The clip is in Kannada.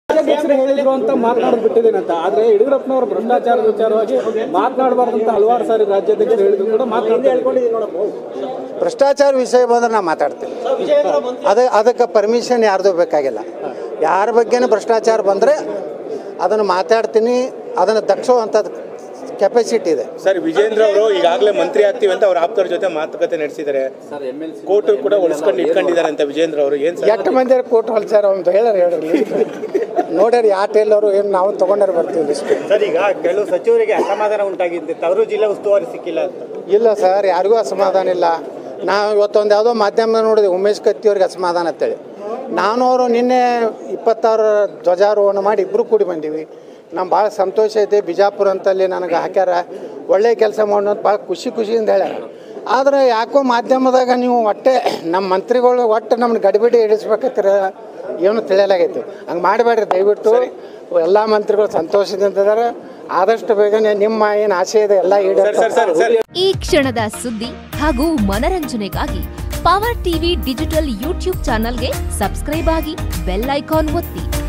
ರಾಜ್ಯಾಧ್ಯಕ್ಷರು ಹೇಳಿದ್ರು ಅಂತ ಮಾತನಾಡೋದು ಬಿಟ್ಟಿದ್ದೇನೆ ಅಂತ ಆದ್ರೆ ಯಡಿಯೂರಪ್ಪನವರು ಭ್ರಷ್ಟಾಚಾರದ ವಿಚಾರವಾಗಿ ಮಾತನಾಡಬಾರ್ದು ಅಂತ ಹಲವಾರು ಸಾರಿ ರಾಜ್ಯಾಧ್ಯಕ್ಷರು ಹೇಳಿದ್ರು ಕೂಡ ಮಾತನಾಡ್ತಾ ಭ್ರಷ್ಟಾಚಾರ ವಿಷಯ ಬಂದ್ರೆ ನಾ ಮಾತಾಡ್ತೀನಿ ಅದ ಅದಕ್ಕೆ ಪರ್ಮಿಷನ್ ಯಾರ್ದು ಬೇಕಾಗಿಲ್ಲ ಯಾರ ಬಗ್ಗೆನೂ ಭ್ರಷ್ಟಾಚಾರ ಬಂದರೆ ಅದನ್ನು ಮಾತಾಡ್ತೀನಿ ಅದನ್ನು ದಕ್ಷುವಂಥದ್ದು ಕೆಪಾಸಿಟಿ ಇದೆ ಸರ್ ವಿಜೇಂದ್ರ ಅವರು ಈಗಾಗಲೇ ಮಂತ್ರಿ ಆಗ್ತೀವಿ ಅಂತ ಅವ್ರ ಆಪ್ತರ ಜೊತೆ ಮಾತುಕತೆ ನಡೆಸಿದ್ದಾರೆ ಕೋರ್ಟ್ ಕೂಡ ಉಳಿಸ್ಕೊಂಡು ಇಟ್ಕೊಂಡಿದ್ದಾರೆ ಅಂತ ವಿಜೇಂದ್ರ ಅವರು ಏನ್ ಸರ್ ಎಷ್ಟು ಮಂದಿ ಕೋಟ್ ಹೊಲ್ಸ್ಯಾರ ಅಂತ ಹೇಳ್ಯಾರ ಹೇಳ್ರಿ ನೋಡ್ಯಾರ ಯಾವ ಟೇಲರು ಏನು ನಾವು ತೊಗೊಂಡಾರ ಬರ್ತೀವಿ ಇಷ್ಟು ಸರ್ ಈಗ ಕೆಲವು ಸಚಿವರಿಗೆ ಅಸಮಾಧಾನ ಉಂಟಾಗಿದ್ದು ಅವರು ಜಿಲ್ಲಾ ಉಸ್ತುವಾರಿ ಸಿಕ್ಕಿಲ್ಲ ಅಂತ ಇಲ್ಲ ಸರ್ ಯಾರಿಗೂ ಅಸಮಾಧಾನ ಇಲ್ಲ ನಾವು ಇವತ್ತೊಂದು ಯಾವುದೋ ಮಾಧ್ಯಮದಾಗ ನೋಡಿದೆ ಉಮೇಶ್ ಕತ್ತಿಯವ್ರಿಗೆ ಅಸಮಾಧಾನ ಅಂತೇಳಿ ನಾನು ಅವರು ನಿನ್ನೆ ಇಪ್ಪತ್ತಾರು ಧ್ವಜಾರೋಹಣ ಮಾಡಿ ಇಬ್ಬರು ಕೂಡಿ ಬಂದೀವಿ ನಮ್ಗೆ ಭಾಳ ಸಂತೋಷ ಐತೆ ಬಿಜಾಪುರ ಅಂತಲ್ಲಿ ನನಗೆ ಹಾಕ್ಯಾರ ಒಳ್ಳೆ ಕೆಲಸ ಮಾಡೋದು ಭಾಳ ಖುಷಿ ಖುಷಿಯಿಂದ ಹೇಳ್ಯಾರ ಆದರೆ ಯಾಕೋ ಮಾಧ್ಯಮದಾಗ ನೀವು ಒಟ್ಟೆ ನಮ್ಮ ಮಂತ್ರಿಗಳು ಒಟ್ಟು ನಮ್ಮನ್ನ ಗಡಿಬಿಡಿ ಇಡಿಸ್ಬೇಕತ್ತರ ಏನು ತಿಳಿಯಲಾಗೈತಿ ಹಂಗೆ ಮಾಡಬೇಡ್ರಿ ದಯವಿಟ್ಟು ಎಲ್ಲ ಮಂತ್ರಿಗಳು ಸಂತೋಷದಿಂದ ಇದಾರೆ ಆದಷ್ಟು ಬೇಗನೆ ನಿಮ್ಮ ಏನು ಆಸೆ ಇದೆ ಎಲ್ಲ ಸರ್ ಸರ್ ಸರ್ ಸರ್ ಈ ಕ್ಷಣದ ಸುದ್ದಿ ಹಾಗೂ ಮನರಂಜನೆಗಾಗಿ ಪವರ್ ಟಿವಿ ಡಿಜಿಟಲ್ ಯೂಟ್ಯೂಬ್ ಚಾನಲ್ಗೆ ಸಬ್ಸ್ಕ್ರೈಬ್ ಆಗಿ ಬೆಲ್ ಐಕಾನ್ ಒತ್ತಿ